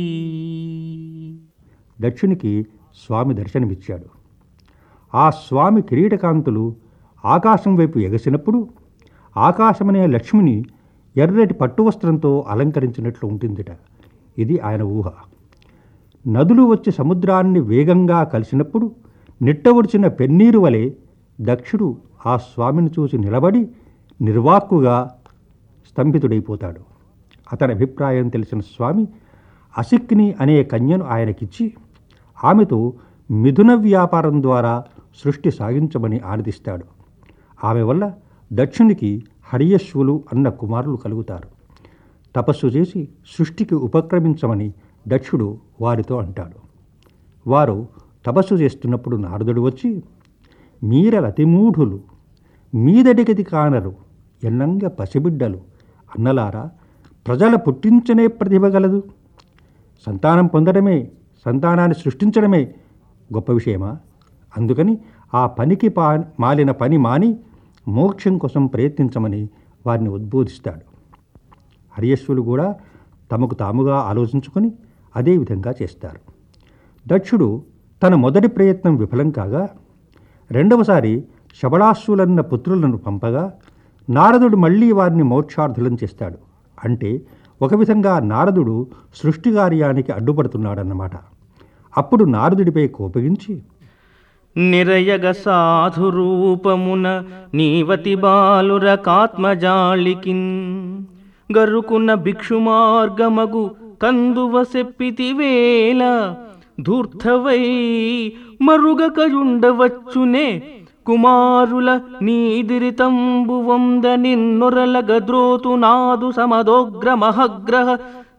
దక్షునికి స్వామి దర్శనమిచ్చాడు ఆ స్వామి కిరీటకాంతులు ఆకాశం వైపు ఎగసినప్పుడు ఆకాశమనే లక్ష్మిని ఎర్రటి పట్టు వస్త్రంతో అలంకరించినట్లు ఉంటుందిట ఇది ఆయన ఊహ నదులు వచ్చి సముద్రాన్ని వేగంగా కలిసినప్పుడు నిట్టవడిచిన పెన్నీరు వలె దక్షుడు ఆ స్వామిని చూసి నిలబడి నిర్వాక్కుగా స్తంభితుడైపోతాడు అతని అభిప్రాయం తెలిసిన స్వామి అసిక్ని అనే కన్యను ఆయనకిచ్చి ఆమెతో మిథున వ్యాపారం ద్వారా సృష్టి సాగించమని ఆనందిస్తాడు ఆమె వల్ల దక్షునికి హరియశ్వులు అన్న కుమారులు కలుగుతారు తపస్సు చేసి సృష్టికి ఉపక్రమించమని దక్షుడు వారితో అంటాడు వారు తపస్సు చేస్తున్నప్పుడు నారదుడు వచ్చి మీరలతిమూఢులు మీదడిగది కానరు ఎన్నంగ పసిబిడ్డలు అన్నలారా ప్రజల పుట్టించనే ప్రతిభ గలదు సంతానం పొందడమే సంతానాన్ని సృష్టించడమే గొప్ప విషయమా అందుకని ఆ పనికి పా మాలిన పని మాని మోక్షం కోసం ప్రయత్నించమని వారిని ఉద్బోధిస్తాడు హరియశ్వులు కూడా తమకు తాముగా ఆలోచించుకొని అదే విధంగా చేస్తారు దక్షుడు తన మొదటి ప్రయత్నం విఫలం కాగా రెండవసారి శబళాశ్వులన్న పుత్రులను పంపగా నారదుడు మళ్ళీ వారిని మోక్షార్థులను చేస్తాడు అంటే ఒక విధంగా నారదుడు సృష్టి కార్యానికి అడ్డుపడుతున్నాడన్నమాట అప్పుడు నారదుడిపై కోపగించి నిరయగ సాధురూపమున నీవతి బాలుర కాత్మజాళికిన్ గరుకున్న భిక్షుమార్గమగు కందువ సెప్పితివేల ధూర్ధవై మరుగకయుండవచ్చునే కుమారుల నీదిరితంబు వంద నిన్నొరల గద్రోతు నాదు సమదోగ్ర మహగ్రహ